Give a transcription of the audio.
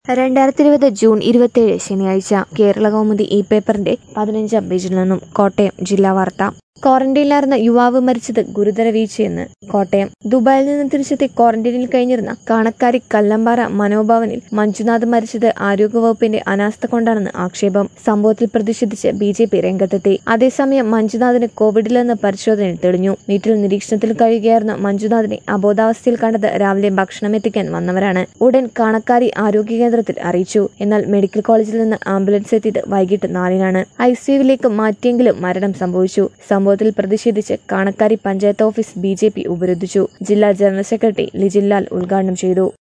രണ്ടായിരത്തി ഇരുപത് ജൂൺ ഇരുപത്തിയേഴ് ശനിയാഴ്ച കേരള കൗമുദി ഇ പേപ്പറിന്റെ പതിനഞ്ചാം പേജിൽ നിന്നും കോട്ടയം ജില്ലാ വാർത്ത ക്വാറന്റൈനിലായിരുന്ന യുവാവ് മരിച്ചത് ഗുരുതര വീഴ്ചയെന്ന് കോട്ടയം ദുബായിൽ നിന്ന് തിരിച്ചെത്തി ക്വാറന്റൈനിൽ കഴിഞ്ഞിരുന്ന കാണക്കാരി കല്ലമ്പാറ മനോഭവനിൽ മഞ്ജുനാഥ് മരിച്ചത് ആരോഗ്യവകുപ്പിന്റെ അനാസ്ഥ കൊണ്ടാണെന്ന് ആക്ഷേപം സംഭവത്തിൽ പ്രതിഷേധിച്ച് ബി ജെ പി രംഗത്തെത്തി അതേസമയം മഞ്ജുനാഥിന് കോവിഡിലെന്ന് പരിശോധനയിൽ തെളിഞ്ഞു വീട്ടിൽ നിരീക്ഷണത്തിൽ കഴിയുകയായിരുന്ന മഞ്ജുനാഥിനെ അബോധാവസ്ഥയിൽ കണ്ടത് രാവിലെ ഭക്ഷണം എത്തിക്കാൻ വന്നവരാണ് ഉടൻ കാണക്കാരി ആരോഗ്യ കേന്ദ്രത്തിൽ അറിയിച്ചു എന്നാൽ മെഡിക്കൽ കോളേജിൽ നിന്ന് ആംബുലൻസ് എത്തിയത് വൈകിട്ട് നാലിനാണ് ഐസിയുവിലേക്ക് മാറ്റിയെങ്കിലും മരണം സംഭവിച്ചു സംഭവത്തിൽ പ്രതിഷേധിച്ച് കാണക്കാരി പഞ്ചായത്ത് ഓഫീസ് ബി ഉപരോധിച്ചു ജില്ലാ ജനറൽ സെക്രട്ടറി ലിജിൻലാൽ ഉദ്ഘാടനം ചെയ്തു